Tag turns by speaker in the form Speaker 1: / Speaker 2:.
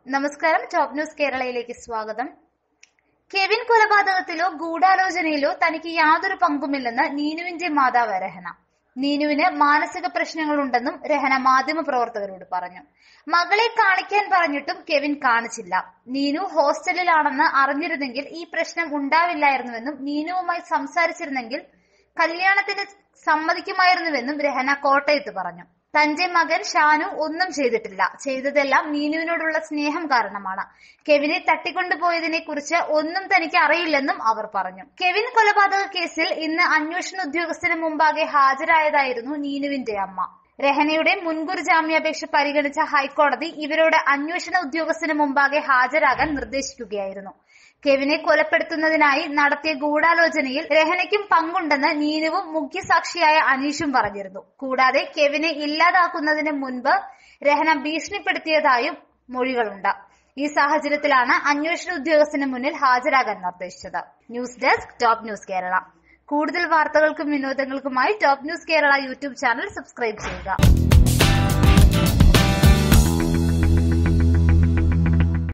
Speaker 1: നമസ്കാരം top news കേരളയിലേക്ക് സ്വാഗതം Kevin കൊലപാതകത്തിലോ ഗൂഢാലോചനയിലോ തനിക്ക് യാതൊരു പങ്കുമില്ലെന്ന് നീനുവിന്റെ മാതാവ് രഹന നീനുവിന് മാനസിക പ്രശ്നങ്ങളുണ്ടെന്നും രഹന മാധ്യമപ്രവർത്തകരോട് പറഞ്ഞു മകളെ കാണിക്കാൻ പറഞ്ഞിട്ടും കെവിൻ കാണിച്ചില്ല നീനു ഹോസ്റ്റലിലാണെന്ന് അറിഞ്ഞിരുന്നെങ്കിൽ ഈ പ്രശ്നം ഉണ്ടാവില്ലായിരുന്നുവെന്നും നീനുവുമായി സംസാരിച്ചിരുന്നെങ്കിൽ കല്യാണത്തിന് സമ്മതിക്കുമായിരുന്നുവെന്നും രഹന കോട്ടയത്ത് പറഞ്ഞു തന്റെ മകൻ ഷാനു ഒന്നും ചെയ്തിട്ടില്ല ചെയ്തതെല്ലാം നീനുവിനോടുള്ള സ്നേഹം കാരണമാണ് കെവിനെ തട്ടിക്കൊണ്ടുപോയതിനെ കുറിച്ച് ഒന്നും തനിക്ക് അറിയില്ലെന്നും അവർ പറഞ്ഞു കെവിൻ കൊലപാതക കേസിൽ ഇന്ന് അന്വേഷണ ഉദ്യോഗസ്ഥന് മുമ്പാകെ ഹാജരായതായിരുന്നു നീനുവിന്റെ അമ്മ രഹനയുടെ മുൻകൂർ ജാമ്യാപേക്ഷ പരിഗണിച്ച ഹൈക്കോടതി ഇവരോട് അന്വേഷണ ഉദ്യോഗസ്ഥന് മുമ്പാകെ ഹാജരാകാൻ നിർദ്ദേശിക്കുകയായിരുന്നു കെവിനെ കൊലപ്പെടുത്തുന്നതിനായി നടത്തിയ ഗൂഢാലോചനയിൽ രഹനയ്ക്കും പങ്കുണ്ടെന്ന് നീനുവും മുഖ്യസാക്ഷിയായ അനീഷും പറഞ്ഞിരുന്നു കൂടാതെ കെവിനെ ഇല്ലാതാക്കുന്നതിന് മുൻപ് രഹന ഭീഷണിപ്പെടുത്തിയതായും മൊഴികളുണ്ട് ഈ സാഹചര്യത്തിലാണ് അന്വേഷണ ഉദ്യോഗസ്ഥന് മുന്നിൽ ഹാജരാകാൻ നിർദ്ദേശിച്ചത് news desk top news Kerala കൂടുതൽ വാർത്തകൾക്കും വിനോദങ്ങൾക്കുമായി top news Kerala YouTube channel subscribe ചെയ്യുക